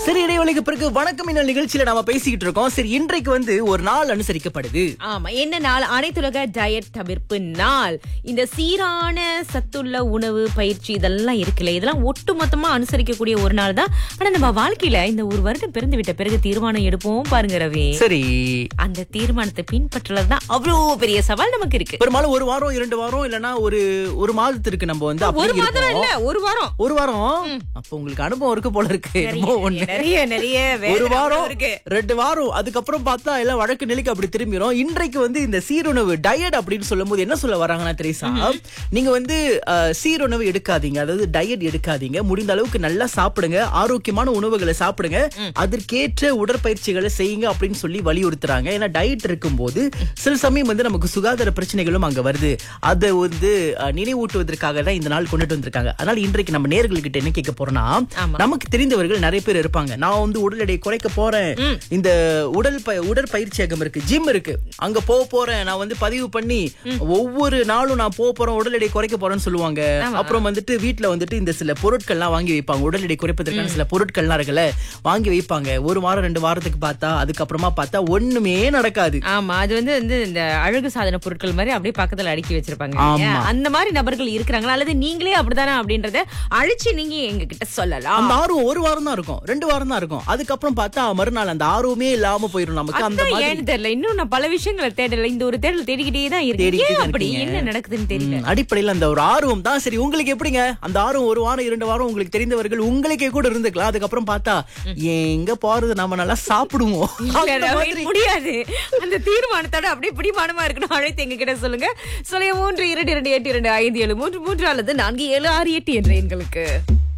சரி இடைவெளிக்கு பிறகு வணக்கம் என்ன நிகழ்ச்சியில நாம பேசிக்கிட்டு இருக்கோம் சரி இன்றைக்கு வந்து ஒரு நாள் அனுசரிக்கப்படுது ஆமா என்ன நாள் அனைத்துலக டயட் தவிர்ப்பு நாள் இந்த சீரான சத்துள்ள உணவு பயிற்சி இதெல்லாம் இருக்குல்ல இதெல்லாம் ஒட்டு மொத்தமா அனுசரிக்கக்கூடிய ஒரு நாள் தான் ஆனா நம்ம வாழ்க்கையில இந்த ஒரு வருடம் பிறந்து விட்ட பிறகு தீர்மானம் எடுப்போம் பாருங்க ரவி சரி அந்த தீர்மானத்தை பின்பற்றுறதுதான் அவ்வளோ பெரிய சவால் நமக்கு இருக்கு பெரும்பாலும் ஒரு வாரம் இரண்டு வாரம் இல்லனா ஒரு ஒரு மாதத்திற்கு நம்ம வந்து ஒரு அப்படி மாதம் இருப்போம் இல்ல ஒரு வாரம் ஒரு வாரம் அப்ப உங்களுக்கு அனுபவம் இருக்கு போல இருக்கு என்னமோ ஒண்ணு நிறைய நிறைய வேலை ஒரு வாரம் இருக்கு ரெண்டு வாரம் அதுக்கப்புறம் பார்த்தா எல்லாம் வழக்கு நிலைக்கு அப்படி திரும்பிடும் இன்றைக்கு வந்து இந்த சீருணவு டயட் அப்படின்னு சொல்லும்போது என்ன சொல்ல வராங்கன்னா தெரியுசா நீங்க வந்து அஹ், சீருணவு எடுக்காதீங்க அதாவது டயட் எடுக்காதீங்க முடிந்த அளவுக்கு நல்லா சாப்பிடுங்க ஆரோக்கியமான உணவுகளை சாப்பிடுங்க அதற்கேற்ற உடற்பயிற்சிகளை செய்யுங்க அப்படின்னு சொல்லி வலியுறுத்துறாங்க ஏன்னா டயட் இருக்கும்போது சில சமயம் வந்து நமக்கு சுகாதார பிரச்சனைகளும் அங்க வருது அதை வந்து அஹ், நினைவூட்டுவதற்காக தான் இந்த நாள் கொண்டுட்டு வந்திருக்காங்க அதனால இன்றைக்கு நம்ம நேர்கள்கிட்ட என்ன கேட்க போறோம்னா ஆமா. நமக்கு தெரிந்தவர்கள் நிறைய பேர் இருப்பாங்க நான் வந்து உடல் எடையை குறைக்க போறேன் இந்த உடல் ப- உடற்பயிற்சியகம் இருக்கு ஜிம் இருக்கு அங்க போக போறேன் நான் வந்து பதிவு பண்ணி ஒவ்வொரு நாளும் நான் போக போறேன் உடல் எடை குறைக்க போறேன்னு சொல்லுவாங்க அப்புறம் வந்துட்டு வீட்ல வந்துட்டு இந்த சில பொருட்கள்லாம் வாங்கி வைப்பாங்க உடல் எடை குறைப்பதற்கான சில பொருட்கள்லாம் இருக்குல்ல வாங்கி வைப்பாங்க ஒரு வாரம் ரெண்டு வாரத்துக்கு பார்த்தா அதுக்கப்புறமா பார்த்தா ஒண்ணுமே நடக்காது ஆமா அது வந்து வந்து இந்த அழகு சாதன பொருட்கள் மாதிரி அப்படியே பக்கத்துல அடுக்கி வச்சிருப்பாங்க இல்லையா? ஆமா. அந்த மாதிரி நபர்கள் இருக்கிறாங்களா அல்லது நீங்களே அப்படிதானே அப்படின்றத அழிச்சு நீங்க எங்க கிட்ட சொல்லலாம் அந்த ஆர்வம் ஒரு வாரம் தான் இருக்கும் ரெண்டு வாரம் தான் இருக்கும் அதுக்கப்புறம் பார்த்தா மறுநாள் அந்த ஆர்வமே இல்லாம போயிடும் நமக்கு அந்த அதான் மாதிரி ஏன்னு தெரியல இன்னும் நான் பல விஷயங்களை தேடல இந்த ஒரு தேடல் தேடிக்கிட்டே தான் இருக்கேன் தேடிக்கிட்டே ஏன் தான் அப்படி இருக்கீங்க. என்ன நடக்குதுன்னு தெரியல ம், அடிப்படையில அந்த ஒரு ஆர்வம் தான் சரி உங்களுக்கு எப்படிங்க அந்த ஆர்வம் ஒரு வாரம் இரண்டு வாரம் உங்களுக்கு தெரிந்தவர்கள் உங்களுக்கே கூட இருந்துக்கலாம் அதுக்கப்புறம் பார்த்தா எங்க போறது நம்ம நல்லா சாப்பிடுவோம் இல்ல, அந்த ரவி, மாதிரி. முடியாது அந்த தீர்மானத்தோட அப்படியே பிடிமானமா இருக்கணும் அழைத்து எங்க கிட்ட சொல்லுங்க சொல்ல மூன்று இரண்டு இரண்டு எட்டு இரண்டு ஐந்து ஏழு மூன்று மூன்று அல்லது நான்கு ஏழு ஆறு எட்டு என்ற எண்களுக்கு